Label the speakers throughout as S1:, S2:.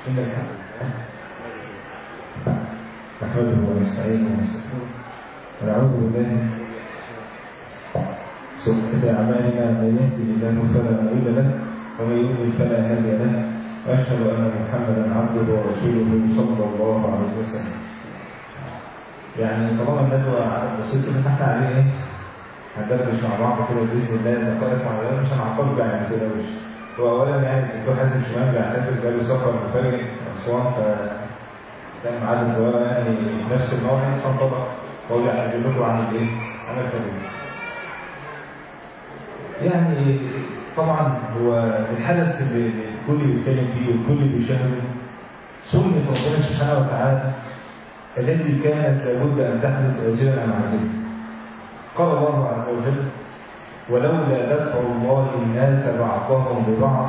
S1: إن الحمد نحمده ونستعينه ونستغفره ونعوذ بالله سبحانه أعمالنا من يهده الله فلا مضل له ومن يضلل فلا هادي له وأشهد أن محمدا عبده ورسوله صلى الله عليه وسلم يعني طالما الندوة عدد بسيط كده تحت عليه ايه؟ هندردش مع بعض كده بإذن الله دقائق معينة مش هنعقبك يعني ما تقلقوش هو أولا يعني الدكتور حازم شمال بيعتذر بقاله سفر مفاجئ أسوان ف كان معاد الزوارة يعني نفس الموعد فانطبق وهو بيعتذر لكم عن الايه؟ عن التغيير. يعني طبعا هو الحدث اللي الكل بيتكلم فيه والكل بيشاهده سنة ربنا سبحانه وتعالى التي كانت لابد أن تحدث عاجلا أم عاجلا قال الله عز وجل ولولا دفع الله الناس بعضهم ببعض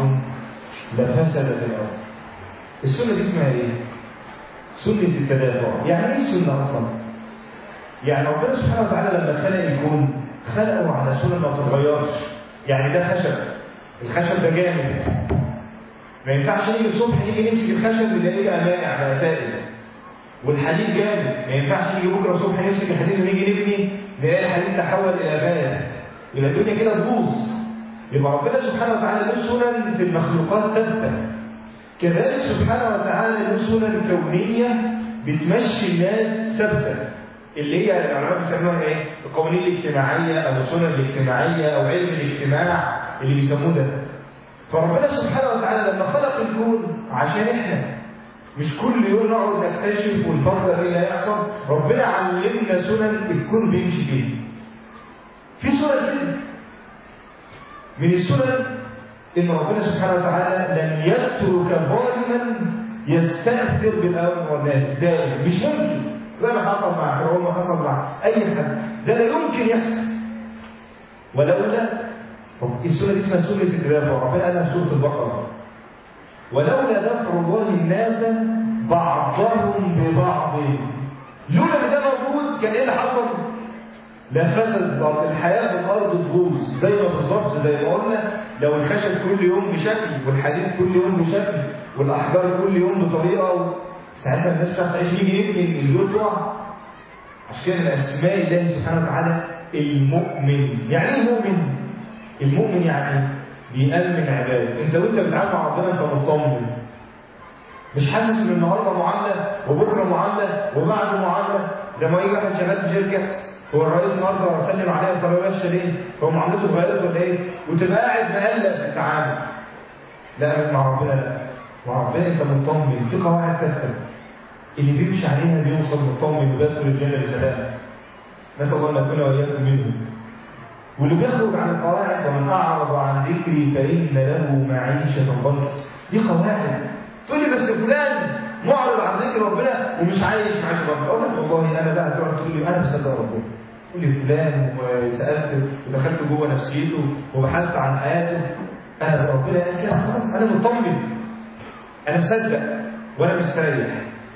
S1: لفسدت الأرض السنة دي اسمها ايه؟ سنة التدافع يعني ايه السنة أصلا؟ يعني ربنا سبحانه وتعالى لما خلق الكون خلقه على سنة ما تتغيرش يعني ده خشب الخشب ده جامد ما ينفعش نيجي الصبح نيجي نمسك الخشب نلاقيه بقى مائع بقى سائل والحديد جامد ما ينفعش نيجي بكره الصبح نمسك الحديد ونيجي نبني نلاقي الحديد تحول الى غاز يبقى الدنيا كده تبوظ يبقى ربنا سبحانه وتعالى له سنن في المخلوقات ثابته كذلك سبحانه وتعالى له سنن كونيه بتمشي الناس ثابته اللي هي العلماء بيسموها ايه؟ القوانين الاجتماعيه او السنن الاجتماعيه او علم الاجتماع اللي بيسموه ده. فربنا سبحانه وتعالى لما خلق الكون عشان احنا مش كل يوم نقعد نكتشف ونفكر ايه اللي هيحصل، ربنا علمنا سنن الكون بيمشي فيها. في سنن كده. من السنن ان ربنا سبحانه وتعالى لن يترك ظالما يستأثر بالامر والنهي دائما مش ممكن زي ما حصل مع فرعون وحصل مع اي حد ده لا يمكن يحصل ولولا السوره دي اسمها سوره التدافع ربنا قالها في سوره البقره ولولا دفع الله الناس بعضهم ببعض لولا ان ده موجود كان ايه اللي حصل؟ لفسد الارض الحياه في الارض تبوظ زي ما بالظبط زي ما قلنا لو الخشب كل يوم بشكل والحديد كل يوم بشكل والاحجار كل يوم بطريقه ساعتها الناس مش هتعرف تعيش يجي يبني البيوت تقع عشان كده من اسماء الله سبحانه وتعالى المؤمن يعني ايه المؤمن؟ المؤمن يعني بيأمن عباده انت وانت بتتعامل مع ربنا انت مطمن مش حاسس ان النهارده معامله وبكره معامله وبعد معامله زي ما يجي واحد شغال في شركه هو الرئيس النهارده سلم عليا بطريقه وحشه ليه؟ هو معاملته اتغيرت ولا ايه؟ وتبقى قاعد مقلق في التعامل لا مع ربنا لا مع ربنا انت مطمن في قواعد ثابته اللي بيمشي عليها بيوصل مطمن وبيدخل الجنه بسلام نسال الله ان نكون واياكم منهم واللي بيخرج عن القواعد ومن اعرض عن ذكري فان له معيشه ضنكا دي قواعد تقول لي بس فلان معرض عن ذكر ربنا ومش عايش معيشه ضنكا اقول لك والله انا بقى تقعد تقول لي انا مصدق ربنا تقول لي فلان وسالت ودخلت جوه نفسيته وبحثت عن حياته انا ربنا قال كده خلاص انا مطمن انا مصدق وانا مستريح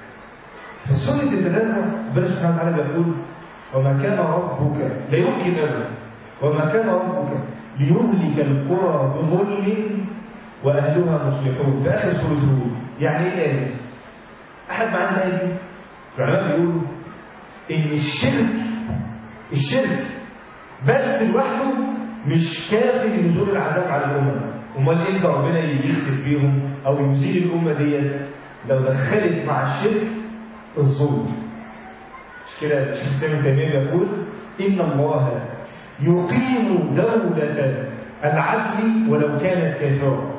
S1: فسنة التدافع ربنا سبحانه وتعالى بيقول وما كان ربك لا يمكن ابدا وما كان ربك ليهلك القرى بظلم واهلها مصلحون في اخر سوره هود يعني ايه الايه احد معانا الايه دي العلماء بيقولوا ان الشرك الشرك بس لوحده مش كافي لنزول العذاب على الامه امال امتى ربنا يخسف بيهم او يزيل الامه ديت لو دخلت مع الشرك الظلم مش كده الشيخ سامي تيميه يقول ان الله يقيم دولة العدل ولو كانت كافرة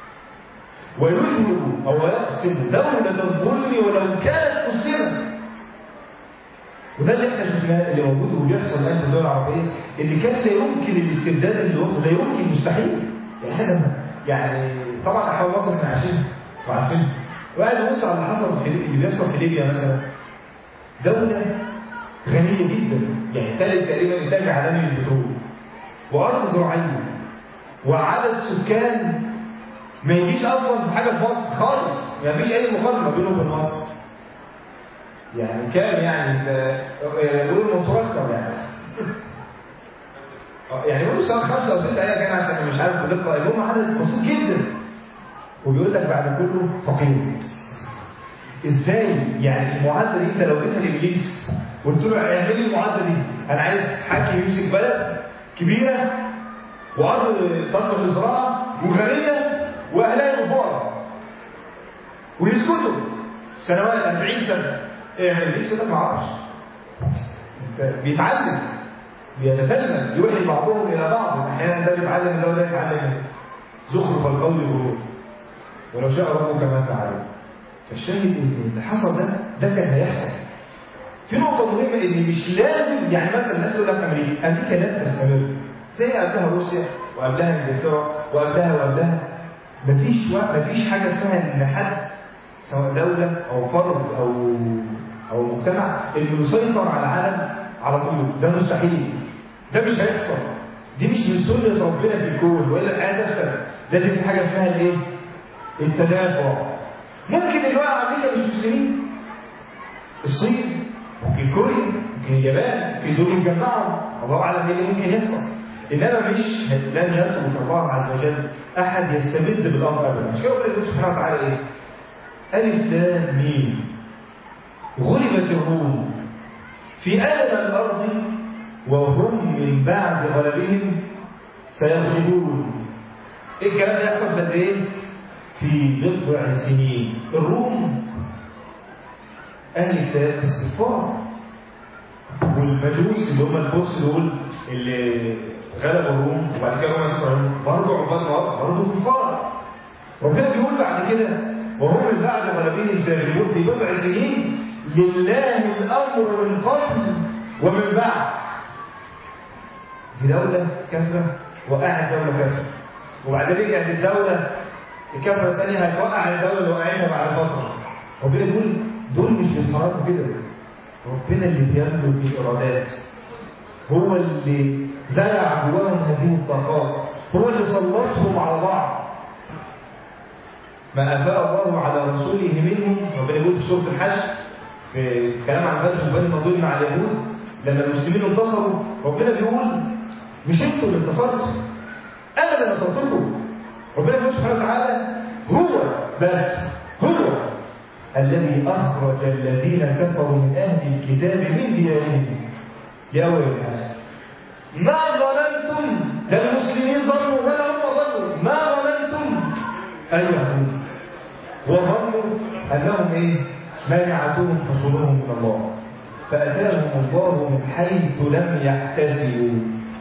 S1: ويذهب أو يقسم دولة الظلم ولو كانت مسلمة وده اللي احنا شفناه اللي موجود وبيحصل الان في الدول العربيه اللي كان لا يمكن الاستبداد اللي وصل لا يمكن مستحيل يعني يعني طبعا احوال مصر احنا عايشين وعارفين وقاعد يبص على اللي حصل في اللي بيحصل في ليبيا مثلا دوله غنيه جدا يعني ثالث تقريبا انتاج عالمي للبترول وارض زراعيه وعدد سكان ما يجيش اصلا في حاجه في مصر خالص ما فيش اي مقارنه بينه وبين مصر يعني كام يعني انت بيقولوا المنصور اكثر يعني يعني بيقولوا سواء خمسه او سته ايا كان عشان مش عارف بدقه المهم عدد بسيط جدا وبيقول لك بعد كله فقير ازاي يعني المعادله دي انت لو اديتها لابليس قلت له اعمل لي المعادله دي انا عايز حاكم يمسك بلد كبيره وارض تصلح للزراعه وغنيه واهلها فقراء ويسكتوا سنوات 40 سنه اعمل ابليس ده ما اعرفش بيتعلم بيتفنن يوحي بعضهم الى بعض احيانا ده بيتعلم اللي هو ده يتعلم زخرف القول غرور ولو شاء ربك ما فعل فالشاهد ان اللي حصل ده ده كان هيحصل في نقطة مهمة ان مش لازم يعني مثلا الناس تقول لك امريكا امريكا لا تستمر زي قبلها روسيا وقبلها انجلترا وقبلها وقبلها مفيش وقت مفيش حاجة اسمها ان حد سواء دولة او فرد او او مجتمع انه يسيطر على العالم على طول ده مستحيل ده مش هيحصل دي مش من سنة ربنا في الكون والا الحياة تفسد لازم في حاجة اسمها الايه؟ التدافع ممكن دلوقتي امريكا مش مسلمين الصين ممكن كوريا ممكن اليابان ممكن دول يتجمعوا الله اعلم ايه اللي ممكن يحصل انما مش لن يترك الله عز وجل احد يستبد بالامر ابدا مش كده يقول سبحانه وتعالى ايه؟ الف لام ميم غلبت الروم في ادنى الارض وهم من بعد غلبهم سيغلبون ايه الكلام ده يحصل قد ايه؟ في بضع سنين الروم أهل الكتاب استغفار والمجوس اللي هم الفرس دول اللي غلبوا الروم وبعد كده هم يسرعون برضه عباد الله برضه كفار ربنا بيقول بعد كده وهم من بعد غلبهم سيغلبون في بضع سنين لله الأمر من قبل ومن بعد في دولة كافرة وقعت دولة كافرة وبعدين رجعت الدولة الكافرة الثانية هتوقع الدولة اللي وقعتها بعد فترة ربنا يقول دول مش بيتحركوا كده ربنا اللي بيملك الإرادات هو اللي زرع جواهم هذه الطاقات هو اللي سلطهم على بعض ما أفاء الله على رسوله منهم ربنا يقول في سورة الحج في كلام عن فتح بني النضير مع اليهود لما المسلمين انتصروا ربنا بيقول مش انتوا اللي انتصرتوا انا اللي نصرتكم ربنا يقول سبحانه وتعالى هو بس هو الذي أخرج الذين كفروا من أهل الكتاب من ديارهم لأول الحاجة ما ظننتم ده المسلمين ظنوا ولا هم ظنوا ما ظننتم أن يهود وظنوا أنهم إيه مانعتهم حصولهم من الله فأتاهم الله من حيث لم يحتسبوا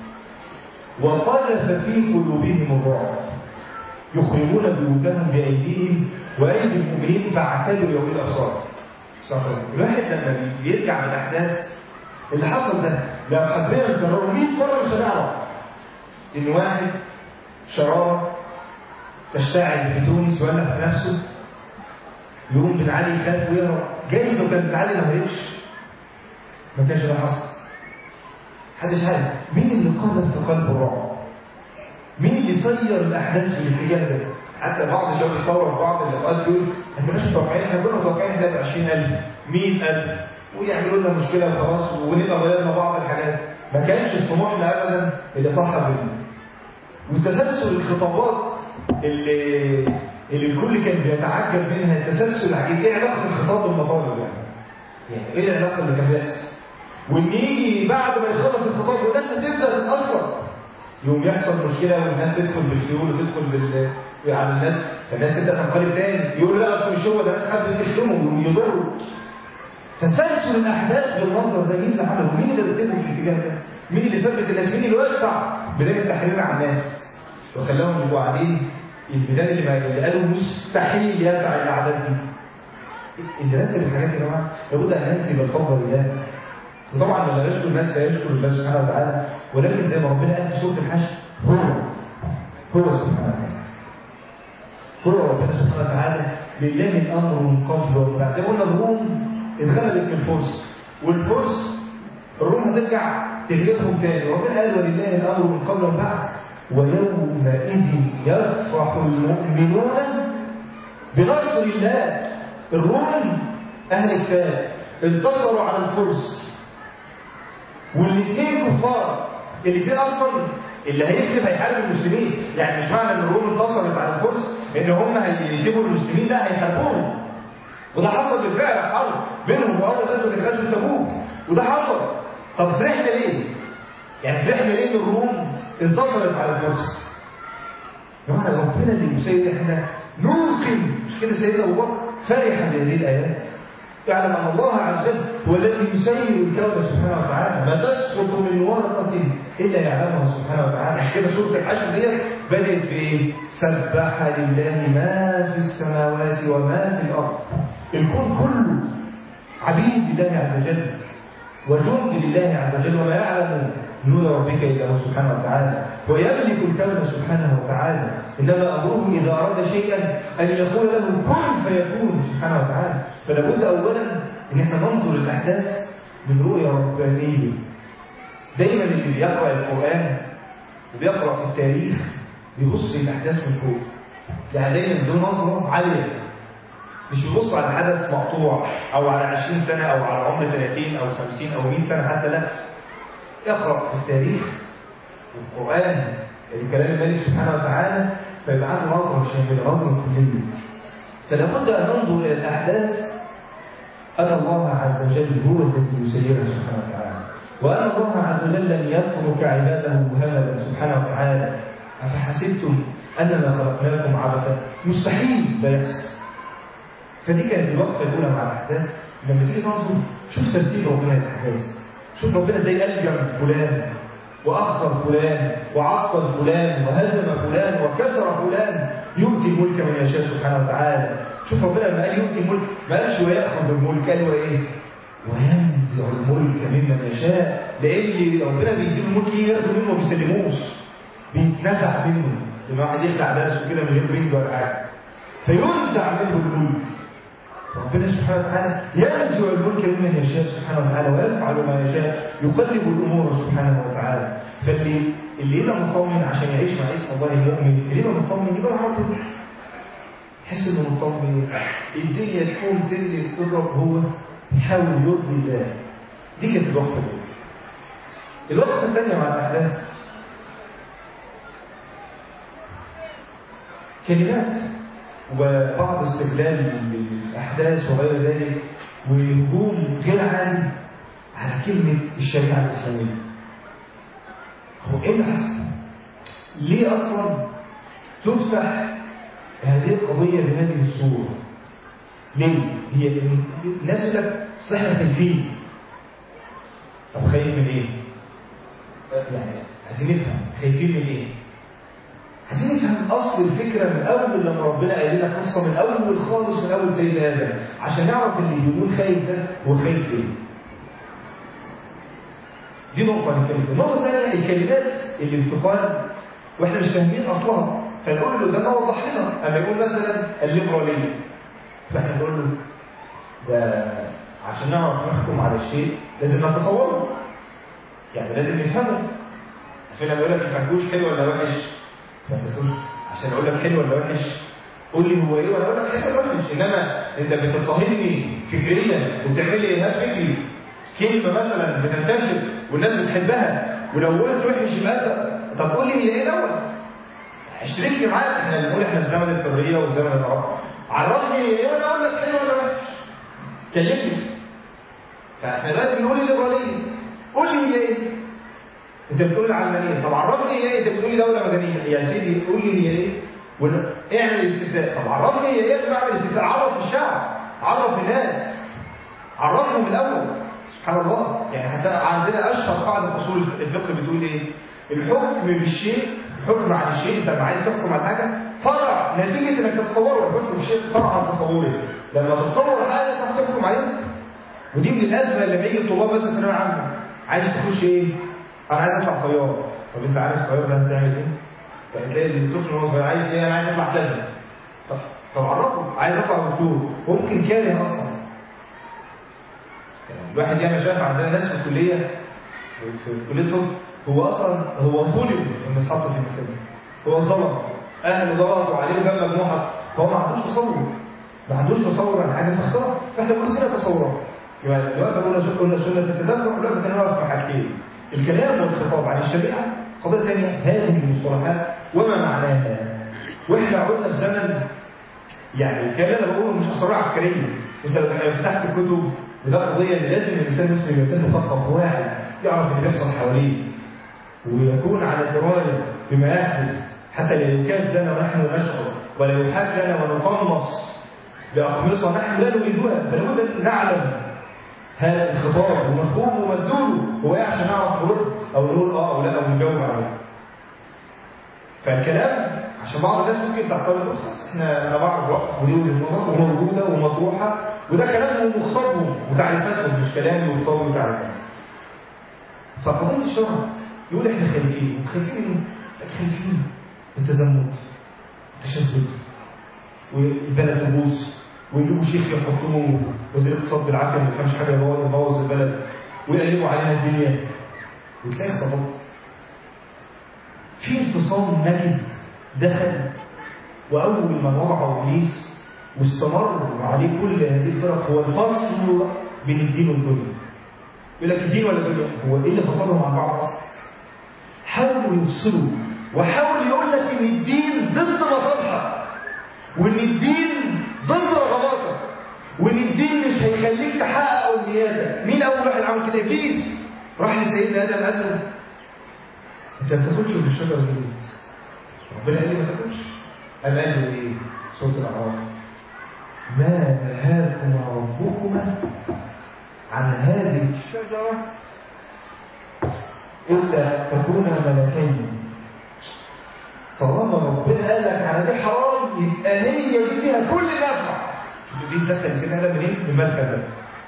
S1: وقذف في قلوبهم الرعب يخربون بيوتهم بأيديهم وأيدي المؤمنين فاعتدوا يوم الأبصار الواحد لما بيرجع من الأحداث اللي حصل ده لو حبينا نكرره 100 مرة مش هنعرف إن واحد شرارة تشتعل في تونس ولا في نفسه يقوم بن علي يخاف ويهرب جايز لو كان بن علي ما هربش ما كانش ده حصل محدش عارف مين اللي قذف في قلبه الرعب مين اللي سير الاحداث في الاتجاه ده حتى بعض الشباب يصور بعض اللقاءات يقول احنا كناش متوقعين احنا كنا متوقعين احنا ب 20000 100000 ويعملوا لنا مشكله وخلاص ونبقى غيرنا بعض الحاجات ما كانش طموحنا ابدا اللي طاحه بينا وتسلسل الخطابات اللي اللي الكل كان بيتعجب منها التسلسل العجيب ايه علاقه الخطاب بالمطالب يعني؟ يعني ايه العلاقه اللي كان بيحصل؟ وان يجي بعد ما يخلص الخطاب والناس هتبدا تتاثر يوم يحصل مشكله والناس تدخل بالخيول وتدخل بال على الناس فالناس تبدا تنقلب تاني يقول لا اصل مش هو ده ناس حد تشتمهم ويضروا تسلسل الاحداث بالمنظر ده مين اللي عمله؟ مين اللي رتبه في الاتجاه ده؟ مين اللي ثبت الناس؟ مين اللي وسع بدايه التحرير على الناس؟ وخلاهم يبقوا قاعدين البلاد اللي, ما اللي قالوا مستحيل يسع الاعداد دي. اللي رتب الحاجات يا جماعه لابد ان ننسب الفضل لله. وطبعا لما يشكر الناس سيشكر الله سبحانه وتعالى ولكن زي ما ربنا قال في سوره الحشر هو هو سبحانه وتعالى هو ربنا سبحانه وتعالى لله الامر من قبل ومن بعد قلنا الروم اتغلبت من الفرس والفرس الروم هترجع تغلبهم تاني وربنا قال ولله الامر من قبل ومن بعد ويومئذ يفرح المؤمنون بنصر الله الروم اهل الكتاب انتصروا على الفرس والاثنين كفار الاثنين اصلا اللي هيكذب هيحارب المسلمين يعني مش معنى ان الروم انتصرت على الفرس ان هم هيسيبوا المسلمين لا هيحاربوهم وده حصل بالفعل حرب بينهم واول غزوه كانت غزوه تبوك وده حصل طب فرحنا ليه؟ يعني فرحنا ليه ان الروم انتصرت على الفرس؟ يا جماعه ربنا اللي يسير احنا نوقن مش كده سيدنا ابو بكر فرح بهذه الايات يعلم ان الله عز وجل هو الذي يسير الكون سبحانه وتعالى ما تسقط من ورقه الا يعلمها سبحانه وتعالى عشان كده سوره الحشر ديت بدات بايه؟ سبح لله ما في السماوات وما في الارض الكون كله عبيد لله عز وجل وجند لله عز وجل وما يعلم نور ربك الا هو سبحانه وتعالى ويملك الكون سبحانه وتعالى انما امره اذا اراد شيئا ان يقول له كن فيكون سبحانه وتعالى فلا بد اولا ان احنا ننظر الاحداث من رؤيه ربانيه دايما اللي بيقرا القران وبيقرا في التاريخ بيبص للاحداث من فوق يعني دايما له نظره عاليه مش بيبص على حدث مقطوع او على 20 سنه او على عمر 30 او 50 او 100 سنه حتى لا يقرا في التاريخ والقران الكلام الملك سبحانه وتعالى فيبقى عنده نظره شامله نظره كليه فلا بد ان ننظر الى الاحداث ان الله عز وجل هو الذي يسيرها سبحانه وتعالى وان الله عز وجل لن يترك عباده هملا سبحانه وتعالى افحسبتم انما خلقناكم عبثا مستحيل ده يحصل فدي كانت الوقفه الاولى مع الاحداث لما تيجي تنظر شوف ترتيب ربنا للاحداث شوف ربنا زي ألجم فلان وأخر فلان وعطل فلان وهزم فلان وكسر فلان يؤتي الملك من يشاء سبحانه وتعالى شوف ربنا لما قال يؤتي الملك ما قالش ويأخذ الملك قال وإيه وينزع الملك ممن يشاء لأن ربنا بيديله الملك ياخده منه وما بيسلموش بيتنزع منه لما واحد يخلع درسه كده من غير بنج ولا حاجه فينزع منه الملك ربنا سبحانه وتعالى ينزع الملك ممن يشاء سبحانه وتعالى ويفعل ما يشاء يقلب الامور سبحانه وتعالى فاللي اللي يبقى مطمن عشان يعيش مع اسم الله المؤمن اللي يبقى مطمن يبقى على طول يحس انه مطمن الدنيا تكون تجري تضرب هو يحاول يرضي الله دي كانت الوقفه الاولى الوقفه الثانيه مع الاحداث كلمات وبعض استغلال الأحداث وغير ذلك وهجوم غير عادي على كلمة الشريعة الإسلامية هو إيه اللي حصل؟ ليه أصلا تفتح هذه القضية بهذه الصورة؟ ليه؟ هي الناس لك صحة خايفين طب خايف من إيه؟ يعني عايزين نفهم خايفين من إيه؟ عايزين نفهم اصل الفكره من اول لما ربنا قال لنا قصه من اول خالص من اول سيدنا ادم عشان نعرف اللي بيقول خايف ده هو خايف ليه. دي نقطه نتكلم فيها، النقطه الثانيه الكلمات اللي بتقال واحنا مش فاهمين اصلها فنقول له ده ما وضح لنا اما يقول مثلا الليبراليه فاحنا نقول له ده عشان نعرف نحكم على الشيء لازم نتصوره يعني لازم نفهمه عشان لما يقول لك الفنكوش حلو ولا وحش فانت تقول عشان اقول لك حلو ولا وحش قول لي هو ايه وانا اقول لك حلو ولا وحش انما انت بتضطهدني فكريا وبتعمل لي ايهاب فكري كلمه مثلا بتنتشر والناس بتحبها ولو قلت وحش يبقى انت طب قول لي هي ايه الاول اشتركني معاك احنا بنقول احنا في زمن الحريه وزمن العرب عرفني هي ايه وانا اقول لك حلو ولا وحش كلمني فاحنا لازم نقول الليبراليه قول لي هي ايه انت بتقول العلمانيه طب عرفني هي ايه انت بتقول لي دوله مدنيه يا سيدي قول لي هي ايه ون... اعمل الاستفتاء طب عرفني هي ايه بعمل الاستفتاء عرف الشعب عرف الناس عرفهم الاول سبحان الله يعني حتى عندنا اشهر قاعده اصول الفقه بتقول ايه الحكم بالشيء الحكم عن الشيء انت لما عايز تحكم على حاجه فرع نتيجه انك تتصوره الحكم بالشيء فرع عن تصورك لما تتصور حاجه تعرف تحكم عليها ودي من الازمه اللي بيجي الطلاب مثلا في ثانويه عامه عايز تخش ايه انا عايز اطلع طيار طب انت عارف الطيار ده هتعمل ايه فتلاقي الطفل وهو صغير عايز ايه انا عايز اطلع كذا طب طب عرفه عايز اطلع دكتور ممكن كاره اصلا يعني الواحد ياما شاف عندنا ناس في الكليه في كليه الطب هو اصلا هو ظلم انه اتحط في المكان ده هو ظلم اهله ضغطوا عليه وجاب مجموعه هو ما عندوش تصور ما عندوش تصور عن حاجه فاختار فاحنا بنقول كده تصورات يبقى دلوقتي قلنا قلنا سنه التدبر دلوقتي هنقف في حاجتين الكلام والخطاب عن الشريعة قضية ثانية هذه المصطلحات وما معناها واحنا قلنا في زمن يعني الكلام اللي بقوله مش أسرار عسكرية انت لو فتحت الكتب وده قضيه ان لازم الانسان المسلم يبقى انسان مثقف واعي يعرف اللي بيحصل حواليه ويكون على درايه بما يحدث حتى لا يكاد لنا ونحن نشعر ولا يحاج لنا ونقمص بأقمصة نحن لا نريدها بل لابد أن نعلم هذا الخطاب ومفهومه ومدلوله هو ايه عشان نعرف نرد او نقول اه او لا او نجاوب عليه فالكلام عشان بعض الناس ممكن تعترض خلاص احنا انا بعرف وقت ودي وجهه نظر وموجوده ومطروحه وده كلامهم وخطابهم وتعريفاتهم مش كلامي وخطابي وتعريفاتي فقضيه الشرع يقول احنا خايفين خايفين من خايفين من التزمت التشدد والبلد تبوظ ويجيبوا شيخ يحطوه وزير الاقتصاد بالعافيه ما يفهمش حاجه يبوظ البلد ويقلبوا علينا الدنيا وتلاقي خطابات في انفصام نجد دخل واول ما وضعه ابليس واستمر عليه كل هذه الفرق هو الفصل بين الدين والدنيا يقول لك الدين ولا الدنيا هو ايه اللي فصلهم عن بعض اصلا حاولوا يفصلوا وحاول يقول لك ان الدين ضد مصالحك وان الدين ضد رغباتك وان الدين مش هيخليك تحقق امنياتك مين اول واحد عمل كده ابليس راح لسيدنا ادم قال له انت ما تاكلش من الشجره دي ربنا قال لي ما تاكلش قال قال له ايه صوت الاعراف ما نهاكما ربكما عن هذه الشجره الا تكونا ملكين طالما ربنا قال لك على دي حرام يبقى هي دي فيها كل نفع ابليس دخل سيدنا ادم منين؟ من المدخل ده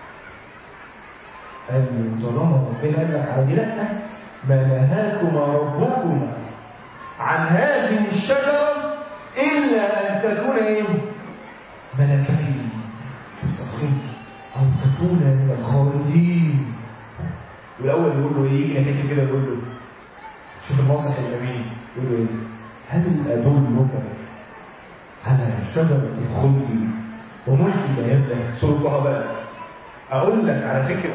S1: قال له طالما ربنا قال لك على دي لا ما نهاكما ربكما عن هذه الشجره الا ان تكون ايه؟ ملكين او تكون من الخالدين والاول يقول له ايه؟ يجي ناحيته كده يقول له شوف الناصح الامين يقول له ايه؟ هل أدلك على شجرة الخلد وملك لا يبدأ سلطها بقى أقول لك على فكرة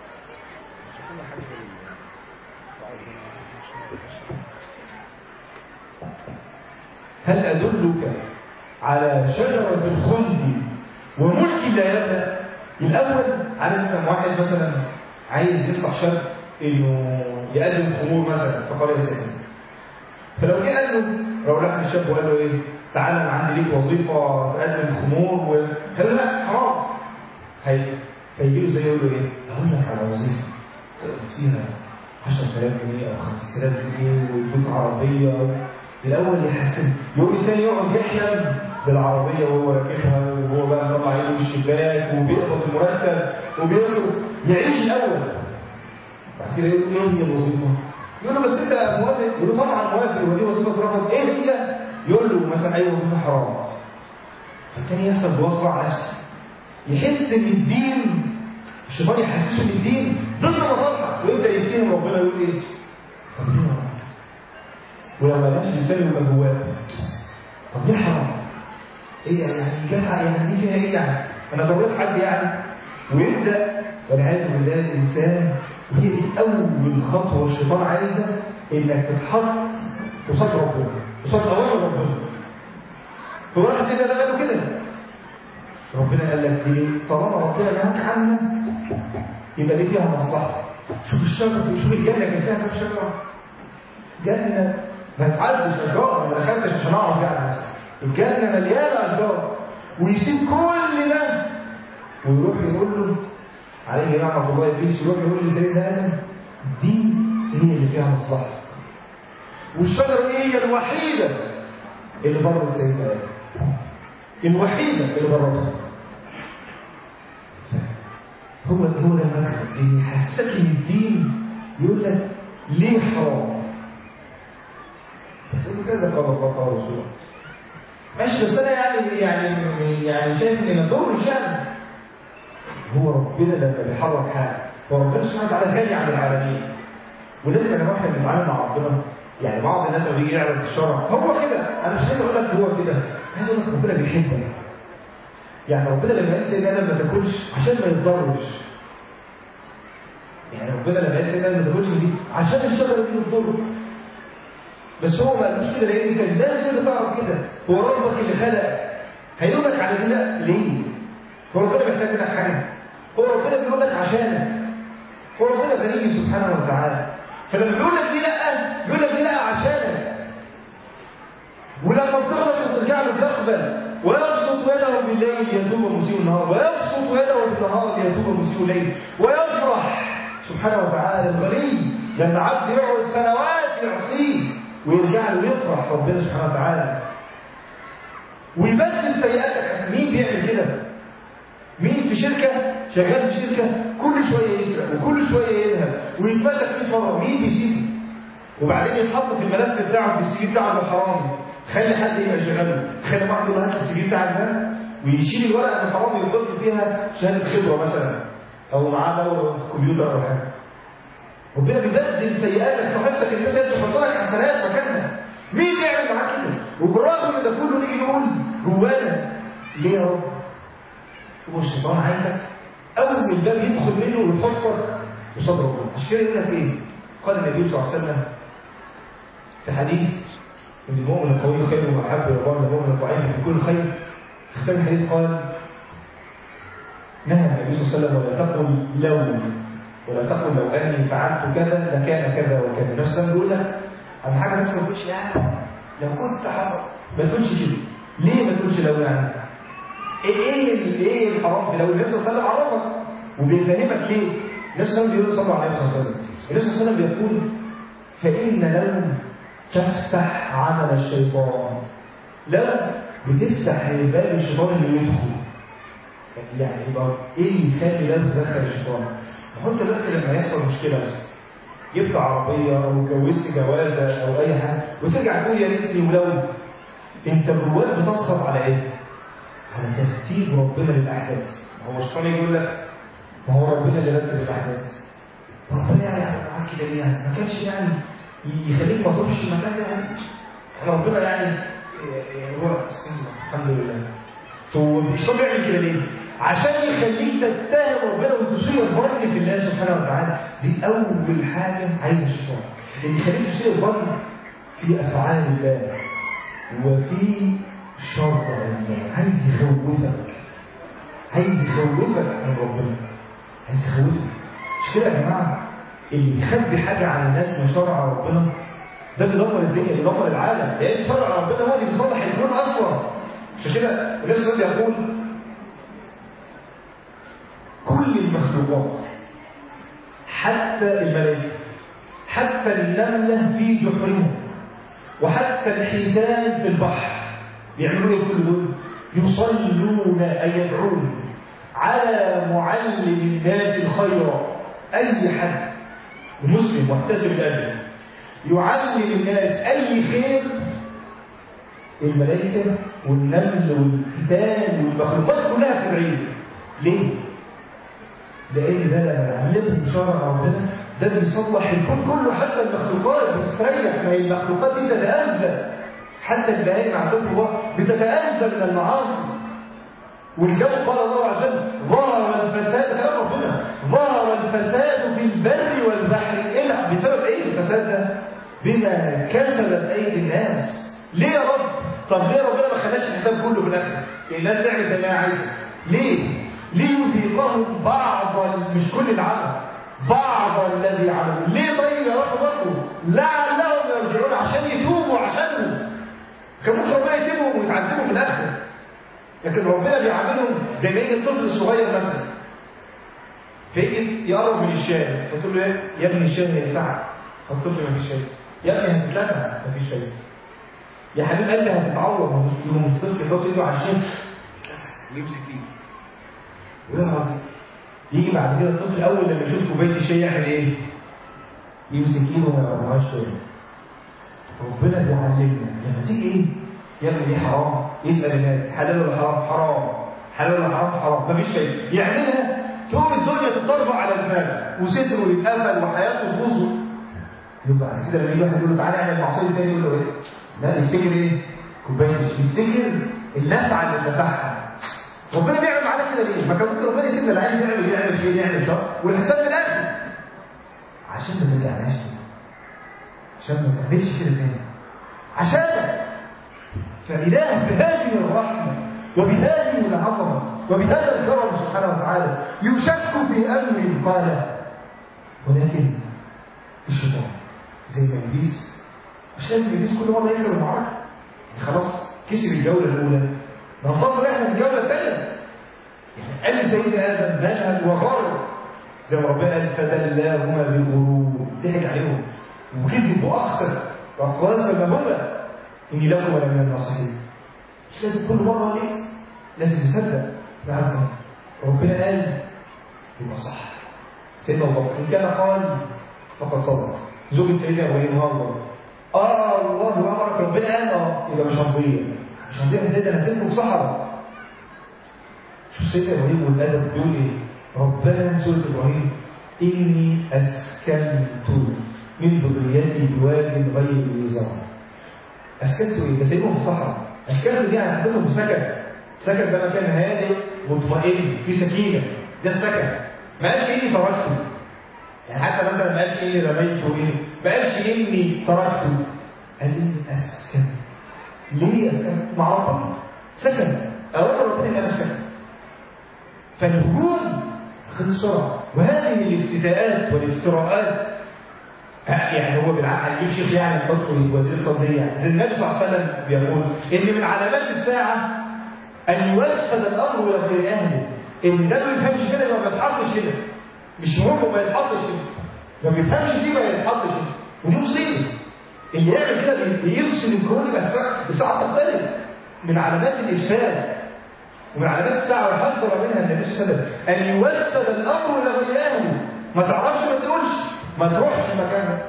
S1: هل أدلك على شجرة الخلد وملك لا يبدأ الأول عارف كم واحد مثلا عايز ينصح شاب إنه يقدم خمور مثلا في قرية سنة فلو جه قال له لو راح للشاب وقال له ايه تعالى انا عندي ليك وظيفه تقدم خمور و قال له لا حرام هي فيجي له زي يقول له ايه اقول لك على وظيفه فيها 10000 جنيه او 5000 جنيه ويدوك عربيه الاول يحسن يقول الثاني يقعد يحلم بالعربيه وهو راكبها وهو بقى مطلع عينه من الشباك وبيقبض المرتب وبيصرف يعيش الاول بعد كده يقول ايه هي الوظيفه؟ يقول له بس انت موافق يقول له طبعا موافق ودي وظيفه اترفض ايه هي يقول له مثلا اي وظيفه حرام فالتاني يحصل بوصله على نفسه يحس ان الدين الشيطان يحسسه ان الدين ضد مصالحه ويبدا يتهم ربنا يقول ايه طب ليه يا رب ولو ما لقاش لسانه يبقى جواه طب ليه حرام ايه يعني جزع يعني دي فيها ايه يعني انا ضريت حد يعني ويبدا والعياذ بالله الانسان هي دي أول خطوة الشيطان عايزة إنك تتحط قصاد ربنا قصاد أوامر ربنا هو راح سيدنا ده قالوا كده ربنا قال لك دي طالما ربنا نهاك عنها يبقى دي فيها مصلحة شوف الشجرة شوف الجنة كان فيها كام شجرة جنة ما تعدش أشجار ما دخلتش عشان أعرف يعني بس الجنة مليانة أشجار ويسيب كل ده ويروح يقول له عليه لعنة الله إبليس يروح يقول لسيدنا آدم دي هي اللي فيها مصلحة والشجرة دي هي الوحيدة اللي برت سيدنا آدم الوحيدة اللي برتها هو هو ده المدخل اللي يحسسك ان الدين يقول لك ليه حرام؟ تقول له كذا قال الله قال رسول الله ماشي بس انا يعني يعني يعني شايف ان دور الشأن هو ربنا لما بيحرك حاجه هو ربنا سبحانه وتعالى غني عن العالمين ولازم يا جماعه احنا بنتعامل مع ربنا يعني بعض الناس لما بيجي يعرف الشرع هو كده انا مش عايز اقول لك هو كده عايز اقول لك ربنا بيحبك يعني ربنا لما قال سيدنا ادم ما تاكلش عشان ما يتضرش يعني ربنا لما قال سيدنا ادم ما تاكلش دي عشان الشجره دي تضره بس هو ما قالوش كده لان انت لازم تعرف كده هو ربك اللي خلق هيقول لك على كده ليه؟ هو ربنا محتاج منك حاجه هو ربنا بيقول لك عشانك هو ربنا غني سبحانه وتعالى فلما بيقول لك دي لا بيقول لك دي لا عشانك ولما بتغلط وترجع له تقبل ويبسط يده بالليل يتوب مسيء النهار ويبسط يده بالنهار يتوب مسيء الليل ويفرح سبحانه وتعالى الغني لما عبد يقعد سنوات يعصيه ويرجع له يفرح ربنا سبحانه وتعالى ويبدل سيئاتك مين بيعمل كده مين في شركة شغال في شركة كل شوية يسرق وكل شوية يذهب ويتمسك 100 مرة مين بيسيبه وبعدين يتحط في الملف بتاعه في السي في بتاعه انه حرامي خلي حد يبقى يشغله خلي واحد يقول هات السي في بتاعك ده ويشيل الورقه من حرامي ويحط فيها شهاده خبره مثلا او معاه دوره كمبيوتر او حاجه ربنا بيبدل سيئاتك صاحبتك الناس تحط لك حسنات مكانها مين بيعمل معاك كده وبالرغم من ده كله نيجي نقول جوانا ليه يا رب هو الشيطان عايزك اول باب يدخل منه ويحطك قصاد ربنا عشان كده يقول لك ايه قال النبي صلى الله عليه وسلم في حديث ان المؤمن القوي خير واحب الى الله من المؤمن الضعيف في كل خير في ختام الحديث قال نهى النبي صلى الله عليه وسلم ولا تقل لو ولا تقل لو اني فعلت كذا لكان كذا وكذا نفس السلام بيقول لك اهم حاجه الناس ما تقولش لا لو كنت حصل ما تقولش كده ليه ما تقولش لو يعني ايه ايه ايه الحرام لو النبي صلى الله عليه وسلم عرفك وبيفهمك ليه النبي صلى الله عليه وسلم بيقول صلى الله عليه وسلم النبي صلى الله عليه وسلم بيقول فان لو تفتح عمل الشيطان لو بتفتح باب الشيطان اللي يدخل يعني يبقى ايه اللي يخلي ده تدخل الشيطان هو انت دلوقتي لما يحصل مشكله مثلا جبت عربيه او اتجوزت جوازه او اي حاجه وترجع تقول يا ريتني ولو انت جواك بتسخط على ايه؟ على ترتيب ربنا للاحداث هو الشيطان يقول لك ما هو ربنا اللي رتب الاحداث ربنا يعني معاك كده ليه يعني ما كانش يعني يخليك ما تروحش المكان ده يعني ربنا يعني هو الحمد لله هو الشيطان بيعمل كده ليه؟ عشان يخليك تتهم ربنا وتصير الظن في الله سبحانه وتعالى دي اول حاجه عايز الشيطان ان يخليك تصير الظن في افعال الله وفي شرع الله عايز يخوفك عايز يخوفك من ربنا عايز يخوفك مش كده يا جماعه اللي بيخبي حاجه عن الناس من شرع ربنا ده بيدمر الدنيا بيدمر العالم لان شرع ربنا هو اللي بيصلح الكون اصلا عشان كده النبي صلى الله عليه وسلم يقول كل المخلوقات حتى الملائكة حتى النملة في جحرها وحتى الحيتان في البحر يعملوا ايه كل دول يصلون أي يدعون على معلم الناس الخير أي حد مسلم محتسب الأجر يعلم الناس أي خير الملائكة والنمل والحيتان والمخلوقات كلها تدعيه ليه؟ لأن ده لما يعلمهم شرع ربنا ده بيصلح الكون كله حتى المخلوقات بتستريح ما هي المخلوقات دي تتأذى حتى البهائم عزيز الله بتتأذى من المعاصي والجو قال الله عز وجل ظهر الفساد كلام ربنا ظهر الفساد في البر والبحر إلا بسبب ايه الفساد ده؟ بما كسبت ايدي الناس ليه يا رب؟ طب ليه ربنا ما خلاش الحساب كله في الاخر؟ الناس تعمل زي ما هي عايزه ليه؟ ليذيقهم بعض مش كل العمل بعض الذي عملوا ليه طيب يا رب برضه لعلهم يرجعون عشان يتوبوا عشانه كان ممكن ربنا يسيبهم ويتعذبوا في الاخر لكن ربنا بيعاملهم زي ما يجي الطفل الصغير مثلا فيجي يقرب من الشاي فتقول له ايه يا ابني الشاي هيسعك حط له ما فيش شاي يا ابني هتتلسع ما فيش شاي يا حبيب قلبي هتتعور يقوم الطفل يحط ايده على الشاي ويمسك فيه ويهرب يجي بعد كده الطفل اول لما يشوف كوبايه الشاي يعمل ايه؟ يمسك ايده وما يقربهاش تاني ربنا بيعلمنا لما تيجي ايه؟ يا ابني دي حرام يسال الناس حلال ولا حرام؟ حرام حلال ولا حرام؟ حرام مفيش شيء يعملها تقوم الدنيا تترفع على دماغه وصدره يتقفل وحياته تبوظ يبقى بعد كده لما يجي واحد يقول له تعالى اعمل معصيه تاني يقول له ايه؟ لا يفتكر ايه؟ كوبايه الشاي يفتكر اللسعه اللي اتمسحها ربنا بيعمل معانا كده ليه؟ ما كان ممكن ربنا يسيبنا اللي عايز يعمل يعمل خير يعمل شر والحساب في الاخر عشان ما ترجعناش تاني عشان ما تعملش كده تاني عشانك فإله بهذه الرحمة وبهذه العظمة وبهذا الكرم سبحانه وتعالى يشك في أمر قال ولكن الشيطان زي ما إبليس مش لازم إبليس كل مرة يكسب المعركة يعني خلاص كسب الجولة الأولى ننتصر إحنا في الجولة الثانية يعني قال سيدنا آدم نشهد وغار زي ما ربنا قال فدلاهما بالغرور ضحك عليهم وكذب وأخسر وقاسم هما إني لكم لمن الناصحين مش لازم كل مرة نكسب لازم نصدق نعم ربنا قال يبقى صح سيدنا ابو بكر ان كان قال فقد صدق زوجة سيدنا ابراهيم هاجر اه الله امرك ربنا قال اه يبقى مش هنضيع مش هنضيع ازاي ده انا سيبكم صحراء شوف سيدنا ابراهيم والادب بيقول ايه ربنا سوره ابراهيم اني اسكنت من ذريتي بواد غير ذي زرع اسكنت ايه ده سيبهم في صحراء اسكنت دي يعني حطيتهم في سكن سكن ده مكان هادئ مطمئن في سكينه ده السكن ما قالش اني تركته يعني حتى مثلا ما قالش اني رميته ايه ما قالش اني تركته قال اني اسكن ليه اسكن مع ربنا سكن اولا ربنا يبقى سكن فالهجوم خد السرعه وهذه الافتداءات والافتراءات يعني هو بالعقل يجيب شيخ يعني يحطه وزير قضيه زي النبي صلى الله عليه وسلم بيقول ان من علامات الساعه ان يوسد الامر الى غير اهله ان ده ما بيفهمش كده يبقى ما يتحطش هنا مش مهم ما يتحطش هنا ما بيفهمش دي ما يتحطش هنا ودي مصيبه اللي يعمل كده بيفصل الكون يبقى الساعه تختلف من علامات الافساد ومن علامات الساعه وحذر منها النبي صلى الله عليه وسلم ان يوسد الامر الى غير اهله ما تعرفش ما تقولش ما تروحش مكانك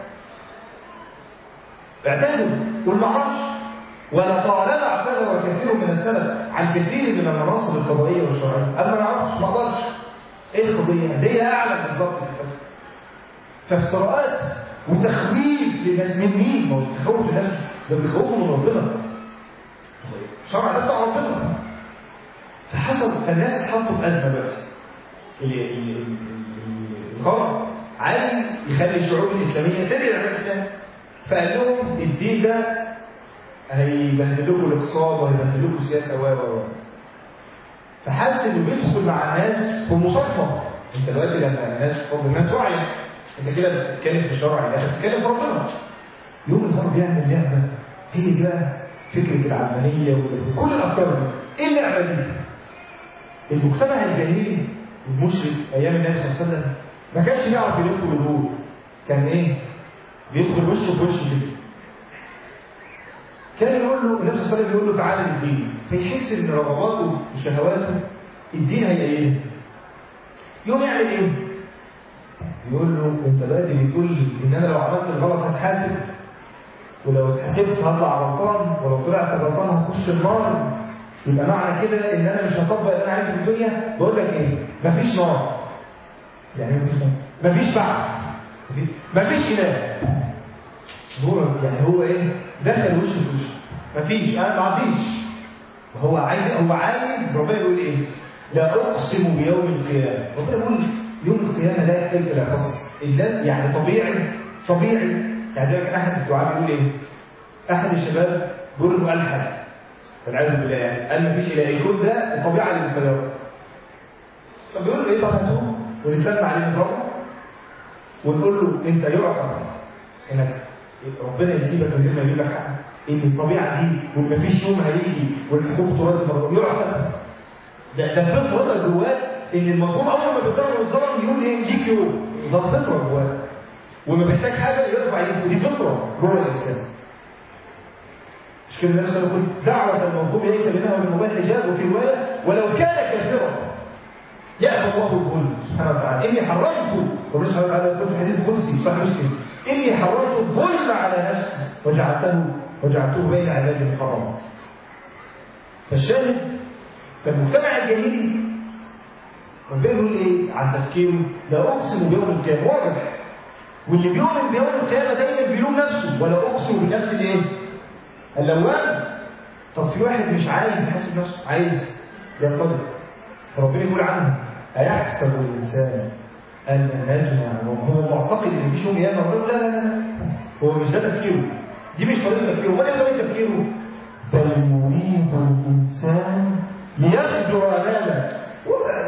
S1: اعتذر قول ما اعرفش ولطالما اعتذر كثير من السلف عن كثير من المناصب القضائيه والشرعيه انا ما اعرفش ما اقدرش ايه القضيه زي اعلم بالظبط فافتراءات وتخويف للناس من مين؟ ما هو بيخوف الناس ده بيخوفوا من ربنا شرع ده بتاع ربنا فحصل فالناس اتحطوا في ازمه دلوقتي الغرب عايز يخلي الشعوب الاسلاميه تبعد عن الاسلام فقال لهم الدين ده هيبهدل لكم الاقتصاد وهيبهدل لكم السياسه و و فحس انه بيدخل مع الناس في مصادفه انت دلوقتي لما الناس فوق الناس واعيه انت كده بتتكلم في الشرع انت بتتكلم في ربنا يوم الغرب يعمل لعبه هي دي بقى فكره العلمانيه وكل الافكار دي ايه اللعبه دي؟ المجتمع الجاهلي المشرك ايام النبي صلى الله عليه وسلم ما كانش يعرف يلف ويدور كان ايه؟ بيدخل وشه في وشه كده كان يقول له النبي صلى الله عليه وسلم يقول له تعالى للدين فيحس ان رغباته وشهواته الدين هيأيده يقوم يعمل ايه؟ يقول له انت دلوقتي بتقول لي ان انا لو عملت الغلط هتحاسب ولو اتحاسبت هطلع غلطان ولو طلعت غلطان هخش النار يبقى معنى كده ان انا مش هطبق اللي انا عايزه في الدنيا بقول لك ايه؟ مفيش نار يعني مفيش نار مفيش بعث مفيش اله هو يعني هو ايه دخل وش في وش مفيش انا ما عنديش هو عايز هو عايز ربنا يقول ايه لا اقسم بيوم القيامه ربنا يقول يوم القيامه لا يحتاج الى قسم الا يعني طبيعي طبيعي يعني زي ما كان احد الدعاء بيقول ايه احد الشباب بيقول انه الحد والعياذ بالله يعني قال مفيش اله الكون ده الطبيعه اللي بتغيره فبيقول له ايه طب هاتوه ونتلم عليه نضربه ونقول له انت يعقل انك ربنا يسيبك من غير ما يجيب لك حق ان الطبيعه دي وما فيش يوم هيجي والحقوق ترد مرة يعقل ده ده فطره جواه ان المظلوم اول ما بيتضرب والظلم يقول ايه ليك يوم ده فطره جواه وما بيحتاج حاجه يرفع ايده دي فطره جوه الانسان مش كده النبي صلى الله عليه وسلم دعوه المظلوم ليس بينها وبين المباح حجاب وفي روايه ولو كان كافرا يأبى الله الظلم سبحانه وتعالى إني حرمت ربنا سبحانه وتعالى يقول في الحديث القدسي صحيح مسلم إني حرمت الظلم على نفسي وجعلته وجعلته بين عبادي محرما فالشاهد فالمجتمع الجاهلي ربنا يقول ايه عن تفكيره لا اقسم بيوم القيامه واضح واللي بيؤمن بيوم القيامه دايما بيلوم نفسه ولا اقسم بنفس الايه؟ اللوام طب في واحد مش عايز يحاسب نفسه عايز ينتظر فربنا يقول عنه أيحسب الإنسان أن نجمع وهو معتقد إن مفيش يوم قيامة ويقول لا لا لا هو مش ده تفكيره دي مش طريقة تفكيره ولا ده تفكيره بل يريد الإنسان ليفجر أمامه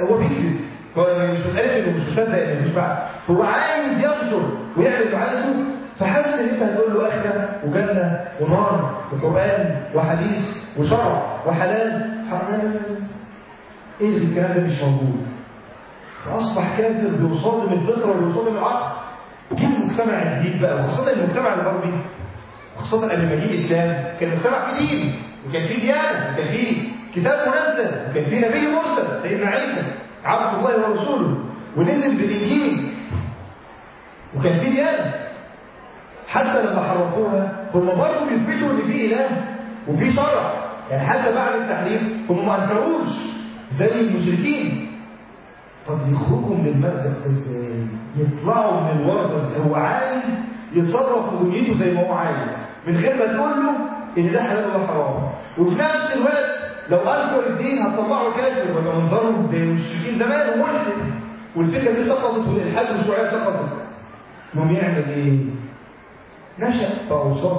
S1: هو بيكذب هو مش متأكد ومش مصدق ان مفيش بعد هو عايز ينشر ويعمل اللي عايزه فحاسس ان انت هتقول له اخره وجنه ونار وقران وحديث وشرع وحلال حرام ايه اللي الكلام ده مش موجود فاصبح كافر بيصادم الفطره وبيصادم العقل جه المجتمع الجديد بقى وخاصه المجتمع الغربي خاصه قبل ما يجي الاسلام كان المجتمع فيه دين وكان فيه ديانه وكان فيه كتاب منزل وكان فيه نبي مرسل سيدنا عيسى عبد الله ورسوله ونزل بالانجيل وكان فيه ديانه حتى لما حرفوها هم برضه بيثبتوا ان في اله وفي شرع يعني حتى بعد التحريف هم ما انكروش زي المشركين طب يخرجوا من المأزق ازاي يطلعوا من الورطه ازاي هو عايز يتصرف في دنيته زي ما هو عايز من غير ما تقول له ان ده حلال ولا حرام وفي نفس الوقت لو انكر الدين هتطلعه كافر ولا منظره زي المشركين زمان وملحد والفكره دي سقطت والالحاد والشيوعيه سقطت يقوم يعمل ايه؟ نشأ في أوساط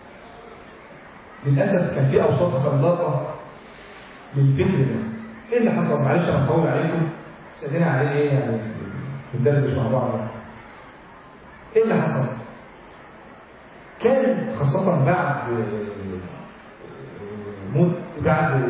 S1: للأسف كان في أوساط خلاقة للفكر ده إيه اللي حصل؟ معلش أنا هطول عليكم سألنا عليه إيه يعني بندردش مع بعض إيه اللي حصل؟ كان خاصة بعد موت بعد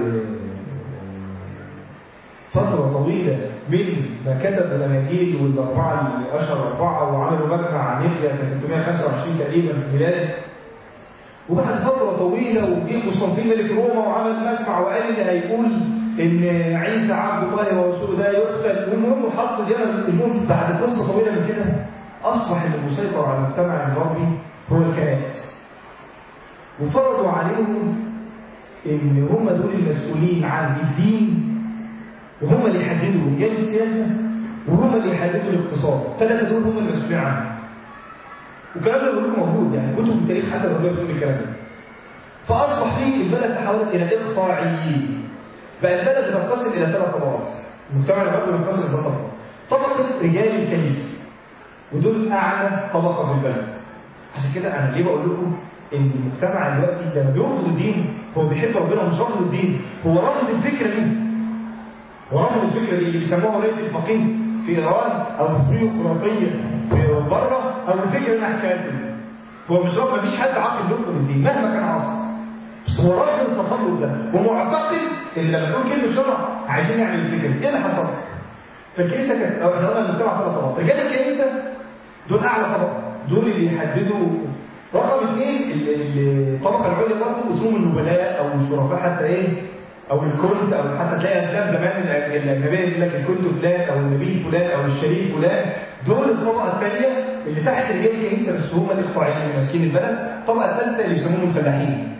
S1: فترة طويلة من ما كتب الأناجيل والأربعة اللي أشهر أربعة وعملوا مجمع عن نيقيا كان 325 تقريبا ميلادي وبعد فترة طويلة وجه قسطنطين ملك روما وعمل مجمع وقال اللي هيقول إن عيسى عبد الله ورسوله ده يقتل والمهم حط ديانة المهم بعد قصة طويلة من كده أصبح اللي مسيطر على المجتمع الغربي هو الكنائس وفرضوا عليهم إن هم دول المسؤولين عن الدين وهم اللي يحددوا رجال السياسة وهم اللي يحددوا الاقتصاد ثلاثة دول هم المسؤولين عنه والكلام ده بيقول موجود يعني كتب التاريخ حتى الغربية بتقول الكلام ده فأصبح فيه البلد تحولت إلى إقطاعيين بقى البلد بتنقسم إلى ثلاث طبقات المجتمع الغربي بينقسم إلى ثلاث طبقات طبقة رجال الكنيسة ودول أعلى طبقة في البلد عشان كده أنا ليه بقول لكم إن المجتمع دلوقتي لما بيرفض الدين هو بيحب ربنا مش رافض الدين هو رافض الفكرة دي ورفض الفكرة دي اللي بيسموها ولاية الفقيه في إيران أو الثيوقراطية في بره أو الفكرة الأحكام هو مش رافض مفيش حد عاقل يرفض الدين مهما كان عاصر بس هو رافض التصرف ده ومعتقد ان لما تقول كلمة شرع عايزين نعمل الفكرة دي ايه اللي حصل؟ فالكنيسة كانت أو احنا قلنا المجتمع ثلاث طبقات رجال الكنيسة دول أعلى طبقة دول اللي يحددوا رقم اثنين الطبقة العليا برضه اسمهم النبلاء أو الشرفاء حتى إيه او الكنت او حتى تلاقي افلام زمان الاجنبيه يقول لك الكنت فلان او النبي فلان او الشريف فلان دول الطبقه الثانيه اللي تحت رجال الكنيسه بس هم الاقطاعيين اللي ماسكين البلد الطبقه الثالثه اللي بيسموهم الفلاحين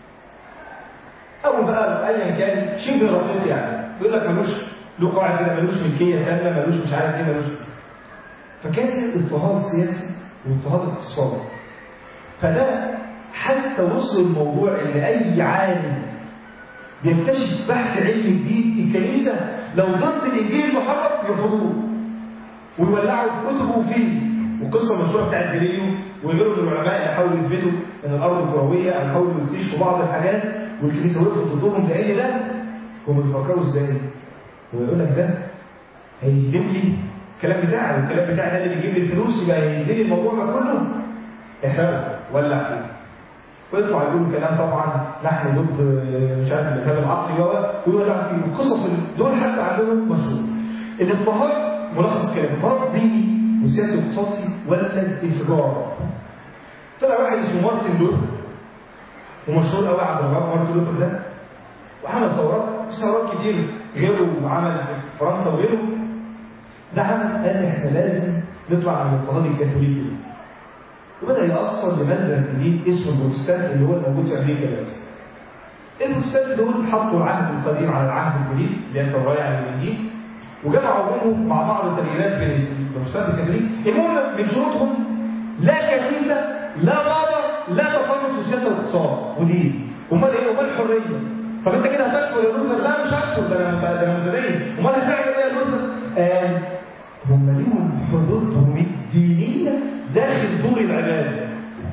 S1: او بقى ايا كان شبه رقيق يعني يقول لك ملوش له قواعد كده ملوش ملكيه تامه ملوش مش عارف ايه ملوش فكان اضطهاد سياسي واضطهاد اقتصادي فده حتى وصل الموضوع ان اي عالم بيكتشف بحث علمي جديد الكنيسة لو ضد الإنجيل المحرف يرفضوه ويولعوا في كتبه فيه والقصة المشهورة بتاعت جاليليو وغيره من العلماء اللي حاولوا يثبتوا ان الأرض كروية أو حاولوا يكتشفوا بعض الحاجات والكنيسة وقفت ضدهم لأن ده هم بيفكروا ازاي؟ هو يقول لك ده هيجيب لي الكلام بتاعي والكلام بتاعي ده اللي بيجيب لي الفلوس يبقى هيجيب لي الموضوع ده كله احرقه ولع فيه ويطلع يقول كلام طبعا نحن ضد مش عارف الكلام العقلي ويقول في القصص دول حتى عندهم مشهور الاضطهاد ملخص الكلام اضطهاد ديني وسياسي واقتصادي ولا انفجار طلع واحد اسمه مارتن لوثر ومشهور قوي عبد الوهاب مارتن لوثر ده وعمل ثورات ثورات كتير غيره وعمل في فرنسا وغيره ده عمل قال احنا لازم نطلع من الاضطهاد الكاثوليكي ده وبدأ يأثر لمذهب جديد اسمه البروتستانت اللي هو الموجود في أمريكا دلوقتي. البروتستانت دول حطوا العهد القديم على العهد الجديد اللي هي التوراة يعني الإنجيل وجمعوا بينهم مع بعض التغييرات بين البروتستانت والكاثوليك المهم من شروطهم لا كنيسة لا بابا لا تصرف في السياسة والاقتصاد ودين امال ايه امال الحرية طب انت كده هتكفر يا لوثر لا مش هكفر ده انا ده انا متدين امال هتعمل ايه يا لوثر؟ قال هم ليهم حدودهم الدينية داخل دور العبادة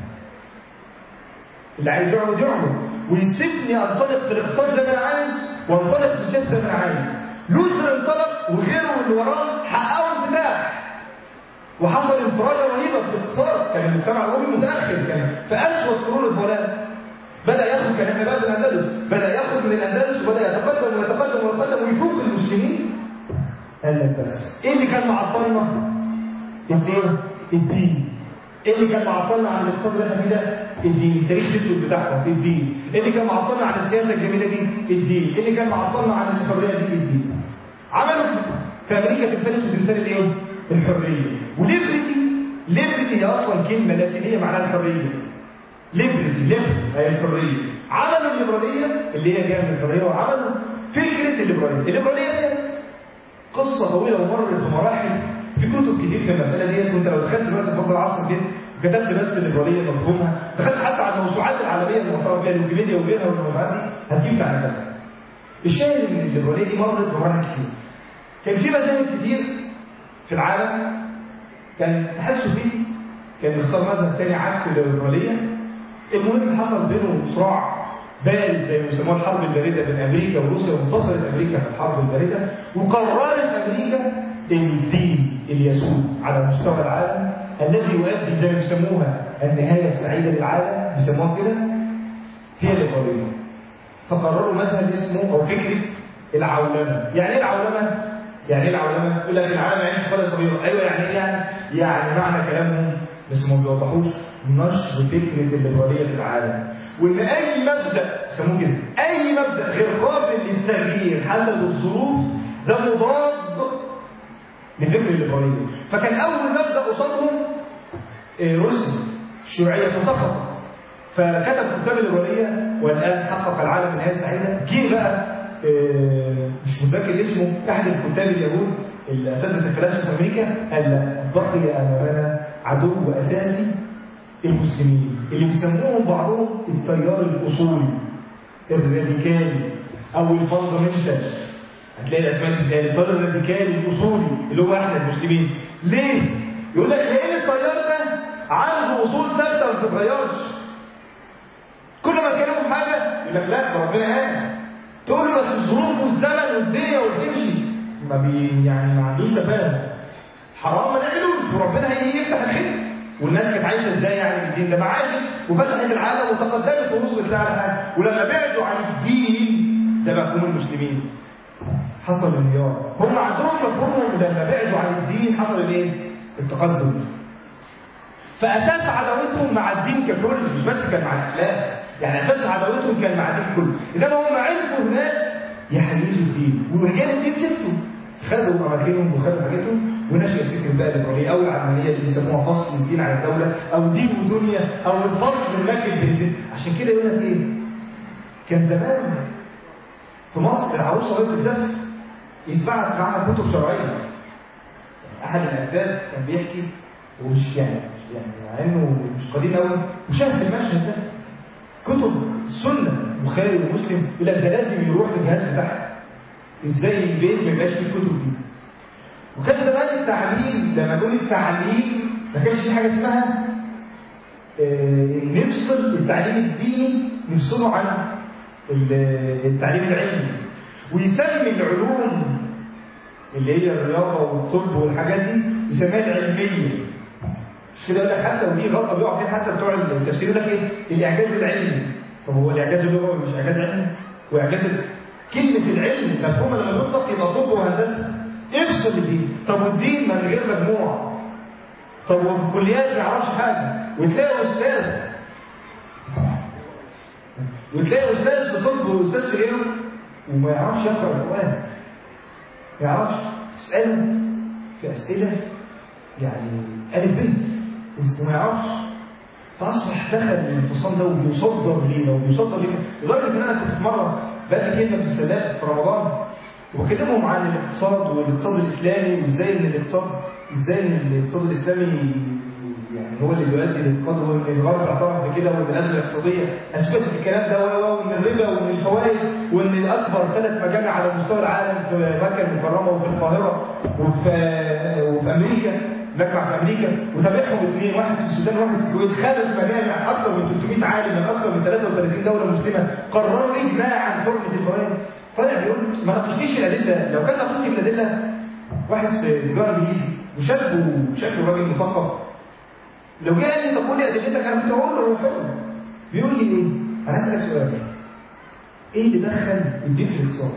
S1: اللي عايز يقعد يقعد ويسيبني انطلق في الاقتصاد زي ما انا عايز وانطلق في السياسه زي ما انا عايز لوثر انطلق وغير اللي وراه حققوا انفتاح وحصل انفراجه رهيبه في الاقتصاد كان المجتمع الاموي متاخر كان في اسود قرون الظلام بدا يخرج كان احنا بقى في الاندلس بدا يخرج من الاندلس وبدا يتقدم ويتقدم ويتقدم ويفوق المسلمين قال لك بس ايه اللي كان معطلنا؟ الايه؟ الدين ايه اللي كان معطلنا عن الاقتصاد اللي احنا فيه ده؟ الدين التاريخ الاسود بتاعهم الدين ايه اللي كان معطلنا عن السياسه الجميله دي؟ الدين ايه اللي كان معطلنا عن الحريه دي؟ الدين عملوا في امريكا تمثال اسمه تمثال الايه؟ الحريه وليبرتي ليبرتي هي اصلا كلمه لاتينيه معناها الحريه ليبرتي ليبرتي هي الحريه عملوا الليبراليه اللي هي جايه من الحريه وعملوا فكره الليبراليه الليبراليه دي قصه طويله ومرت بمراحل في كتب كتير في المساله دي كنت لو دخلت دلوقتي في فضل العصر كده كتبت بس الليبراليه مفهومها دخلت حتى على الموسوعات العالميه المعترف بها الويكيبيديا وغيرها والموضوعات دي هتجيب معلومات الشاهد ان الليبراليه دي مرت بمراحل كتير كان في مذاهب كتير في العالم كان الاتحاد السوفيتي كان بيختار مذهب تاني عكس الليبراليه المهم حصل بينهم صراع بارد زي ما بيسموها الحرب البارده بين امريكا وروسيا وانتصرت امريكا في الحرب البارده وقررت امريكا ان الدين اللي يسود على مستوى العالم الذي يؤدي زي ما بيسموها النهايه السعيده للعالم بيسموها كده هي الليبراليه فقرروا مذهب اسمه او فكره العولمه يعني ايه العولمه يعني ايه العولمه يقول لك العالم يعيش في قريه صغيره ايوه يعني ايه يعني يعني معنى كلامهم بس ما بيوضحوش نشر فكره الليبراليه في العالم وان اي مبدا يسموه كده اي مبدا غير قابل للتغيير حسب الظروف ده مضاد لفكر الليبراليه فكان اول مبدا قصادهم روسيا الشيوعيه فسقطت فكتب كتاب الليبراليه والان حقق العالم النهايه السعيده جه بقى مش متذكر اسمه احد الكتاب اليهود الاساتذه الفلاسفه في امريكا قال لا بقي امامنا عدو اساسي المسلمين اللي بيسموهم بعضهم التيار الاصولي الراديكالي او الفاندمنتال هتلاقي الاسماء دي التيار الراديكالي الاصولي اللي هو احنا المسلمين ليه؟ يقول لك لان التيار ده عنده اصول ثابته ما بتتغيرش كل ما تكلموا في حاجه يقول لك لا ده ربنا قال تقول له بس الظروف والزمن والدنيا وتمشي ما بي يعني ما عندوش تفاهم حرام ما نعملوش وربنا هيجي يفتح الخير والناس كانت عايشه ازاي يعني بالدين ده معاشي وفتحت العالم وتقدمت ونص بتاعها ولما بعدوا عن الدين ده مفهوم المسلمين حصل انهيار هم عندهم مفهومهم لما بعدوا عن الدين حصل الايه؟ التقدم فاساس عداوتهم مع الدين ككل مش بس كان مع الاسلام يعني اساس عداوتهم كان مع الدين كله انما هم عرفوا هناك يحيزوا الدين ورجال الدين سبتوا خدوا اماكنهم وخدوا حاجتهم ونشأ فكرة بقى الليبرالية أو العلمانية اللي بيسموها فصل الدين عن الدولة أو دين ودنيا أو الفصل النكد بين الدين عشان كده يقول لك إيه؟ كان زمان في مصر العروسة وهي بتتزفف يتبعت معاها كتب شرعية أحد الأجداد كان بيحكي ومش يعني يعني مع إنه مش قديم قوي وشاف المشهد ده كتب السنة البخاري ومسلم يقول لك ده لازم يروح الجهاز بتاعها ازاي البيت ما يبقاش فيه الكتب دي وكان زمان التعليم لما نقول التعليم ما كانش في حاجه اسمها آه نفصل التعليم الديني نفصله عن التعليم العلمي ويسمي العلوم اللي هي الرياضه والطب والحاجات دي يسميها العلميه مش كده يقول لك حتى ودي غلطه بيقع فيها حتى بتوع التفسير يقول لك ايه الاعجاز العلمي طب هو الاعجاز اللغوي مش اعجاز علمي واعجاز كلمه العلم مفهومه لما تطلق يبقى طب وهندسه افصل الدين طب والدين من غير مجموعة طب والكليات ما يعرفش حاجة وتلاقي أستاذ وتلاقي أستاذ في طب وأستاذ في غيره وما يعرفش يقرأ القرآن ما يعرفش اسأله في أسئلة يعني ألف ب وما يعرفش فأصبح دخل الانفصام ده وبيصدر لينا وبيصدر لينا لدرجة إن أنا كنت في مرة بقى كلمة في السادات في رمضان وكلمهم عن الاقتصاد والاقتصاد الاسلامي وازاي ان الاقتصاد ازاي ان الاقتصاد الاسلامي يعني هو اللي بيؤدي للاقتصاد وان الغرب اعترف بكده وان الازمه الاقتصاديه اثبتت الكلام ده وان الربا وان الفوائد وان اكبر ثلاث مجامع على مستوى العالم في مكه المكرمه وفي القاهره وفي وفي امريكا مجمع في امريكا وتابعهم اثنين واحد في السودان واحد في الكويت خمس مجامع اكثر من 300 عالم من اكثر من 33 دوله مسلمه قرروا اجماعا حرمه الفوائد طالع بيقول ما ناقشتيش الادله لو كان ناقشتي الادله واحد في تجاره انجليزي وشاب وشكله راجل مثقف لو جه قال لي طب قول لي ادلتك انا كنت هقول له هو حر بيقول لي ايه؟ انا اسالك سؤال ايه اللي دخل الدين في الاقتصاد؟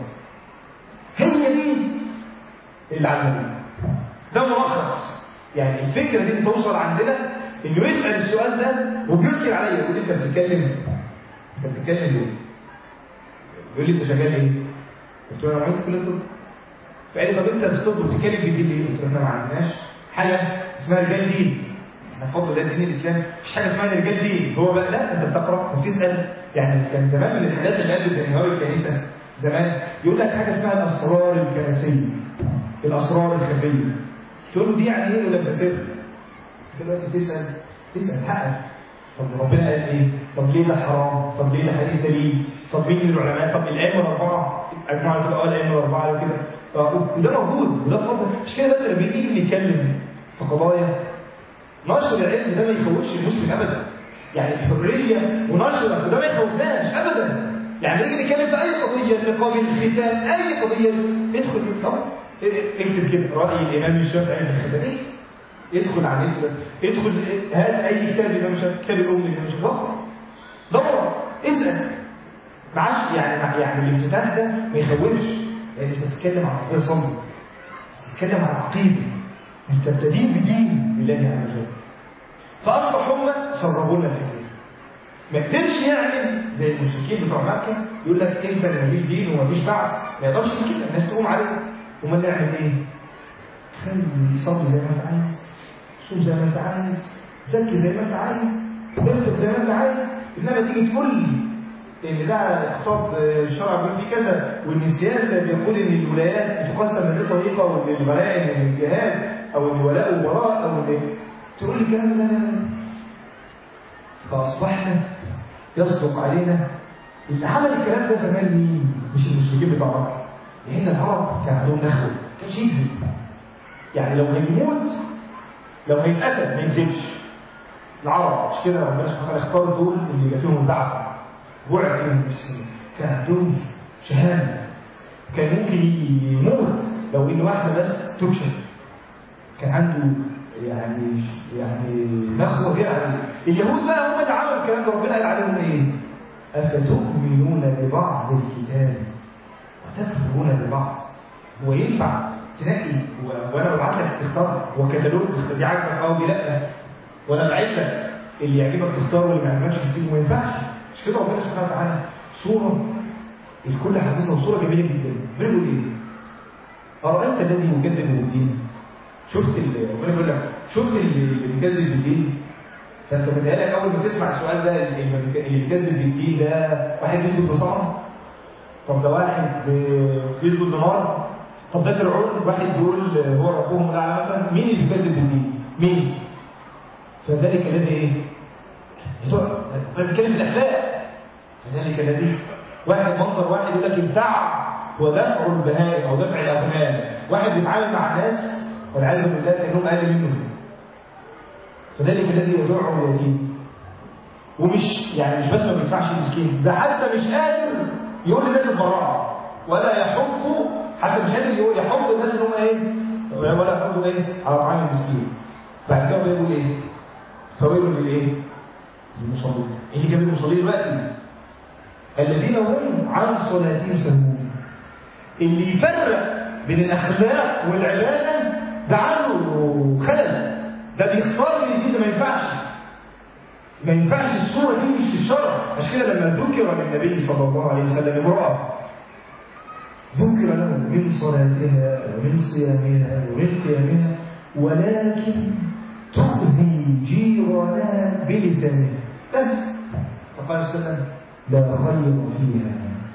S1: هي دي اللي عندنا ده ملخص يعني الفكره دي توصل عندنا انه يسال السؤال ده وبينكر عليا يقول لي انت بتتكلم انت بتتكلم ليه؟ يقول لي انت شغال ايه؟ قلت له انا معيد في كليه الطب فقال لي طب انت بتطب بتتكلم في الدين ليه؟ قلت له احنا ما عندناش حاجه اسمها رجال دين احنا بفضل الله الدين الاسلامي مفيش حاجه اسمها رجال دين هو بقى لا انت بتقرا وبتسال يعني كان زمان من الحاجات اللي قبل انهيار الكنيسه زمان يقول لك حاجه اسمها الاسرار الكنسيه الاسرار الخفيه تقول له دي يعني ايه يقول لك ده سر دلوقتي تسال تسال حقك طب ربنا قال ايه؟ طب ليه ده حرام؟ طب ليه ده حديث دليل؟ طب مين العلماء؟ طب الائمه الاربعه اجمعوا كده اه الائمه الاربعه وكده وده موجود وده فضل مش كده بس لما يجي نتكلم في قضايا نشر العلم ده ما يخوفش المسلم ابدا يعني الحريه ونشر وده ما يخوفناش ابدا يعني نيجي نتكلم في اي قضيه نقاب الختان اي قضيه ادخل طب اكتب كده راي الامام الشافعي في الختان ايه ادخل على النت ادخل هات اي كتاب الامام الشافعي كتاب الام الامام الشافعي دور اسال ما عادش يعني يعني الانفتاح ده ما يخوفش لان انت بتتكلم عن قضيه صلب بتتكلم عن عقيده انت بتدين بدين الله عز وجل فاصبح هم سربوا لنا الفكره ما قدرش يعمل زي المشركين بتوع مكه يقول لك انسى ان مفيش دين ومفيش بعث ما يقدرش كده الناس تقوم عليه امال نعمل ايه؟ خلي صلي زي ما انت عايز صوم زي ما انت عايز زكي زي ما انت عايز انفق زي ما انت عايز انما تيجي تقول لي ان ده اقتصاد الشرع بيقول فيه كذا وان السياسه بيقول ان الولايات بتقسم من دي طريقه وان الغنائم من الجهاد او ان الولاء والبراء او ان تقول لي الكلام ده فاصبحنا يصدق علينا اللي عمل الكلام ده زمان مين؟ مش المسلمين بتوع مكه لان العرب كان عندهم نخوه كانش يكذب يعني لو هيموت لو هيتقتل ما يكذبش العرب مش كده ربنا سبحانه وتعالى اختار دول اللي يبقى فيهم البعث بعث من المسلمين كان عندهم شهاده كان ممكن يموت لو ان واحده بس تكشف كان عنده يعني يعني نخوه كده عليه اليهود بقى هم اللي عملوا الكلام ده ربنا قال عليهم ايه؟ افتؤمنون ببعض الكتاب وتكفرون ببعض هو ينفع تنقي وانا ببعت لك تختار هو كتالوج دي عاجبك اه دي لا وانا بعت لك اللي يعجبك تختار واللي ما يعجبكش تسيبه ما ينفعش مش كده ربنا سبحانه وتعالى صوره الكل حافظها وصوره جميله جدا بيقول ايه؟ ارايت الذي يكذب بالدين شفت ربنا بيقول لك شفت اللي بيكذب بالدين فانت متهيألك اول ما تسمع السؤال ده اللي بيكذب بالدين ده واحد بيسجد بصنم طب ده واحد بيسجد لنار طب ده فرعون واحد بيقول هو ربهم الاعلى مثلا مين اللي بيكذب بالدين؟ مين؟ فذلك الذي ايه؟ احنا بنتكلم في الاخلاق فذلك الذي واحد منظر واحد يقول لك الدع هو دفع البهائم او دفع الاغنام واحد بيتعامل مع الناس والعياذ بالله كانهم اقل منه فذلك الذي يدع اليتيم ومش يعني مش بس ما بيدفعش المسكين ده حتى مش قادر يقول للناس البراءه ولا يحض حتى مش قادر يقول يحض الناس ان هم ايه ولا يحضوا ايه على طعام المسكين بعد كده بيقول ايه فويل للايه للمصلين ايه جاب المصلين دلوقتي الذين هم عن صلاتهم سهون اللي يفرق بين الاخلاق والعباده ده عنده خلل ده بيختار من دي ما ينفعش ما ينفعش الصوره دي مش في الشرع عشان كده لما ذكر للنبي صلى الله عليه وسلم امراه ذكر له من صلاتها ومن صيامها ومن قيامها ولكن تؤذي جيرانها بلسانها بس فقال وسلم لا خير فيها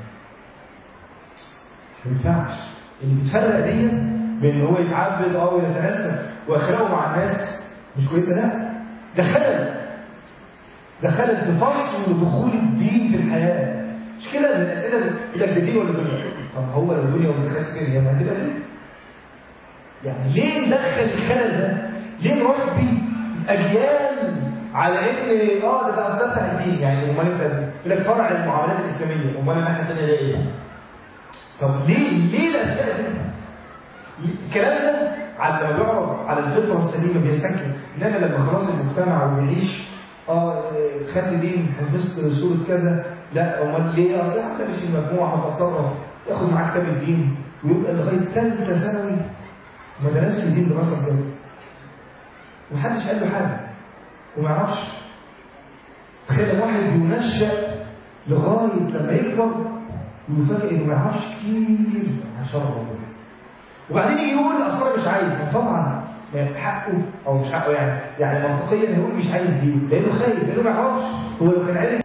S1: ما ينفعش اللي بتفرق ديت بين هو يتعبد او يتنسى واخلاقه مع الناس مش كويسه لا ده خلل ده خلل في فصل دخول الدين في الحياه مش كده من الاسئله يقول لك ده دين ولا دنيا طب هو لو دنيا ولا دخلت فين هي ما هتبقى دين يعني ليه ندخل الخلل ده ليه نربي اجيال على ان اه ده ده اصلا بتاع الدين يعني امال انت يقول لك فرع المعاملات الاسلاميه امال الناحيه الثانيه ده ايه طب ليه ليه الاسئله دي الكلام ده على لما بيعرض على الفطره السليمه بيستنكر انما لما خلاص المجتمع وبيعيش اه خدت دين حفظت سوره كذا لا امال ليه اصل حتى مش المجموعه هتصرف ياخد معاه كتاب الدين ويبقى لغايه ثالثه ثانوي ما درسش الدين دراسه بجد ومحدش قال له حاجه وما يعرفش تخيل واحد بينشأ لغايه لما يكبر ويفاجئ انه ما يعرفش كتير عن شر ربنا وبعدين يجي يقول اصل أنا مش عايز طبعا حقه او مش حقه يعني يعني منطقيا يقول مش عايز دين لانه خايف لانه ما يعرفش هو لو كان عارف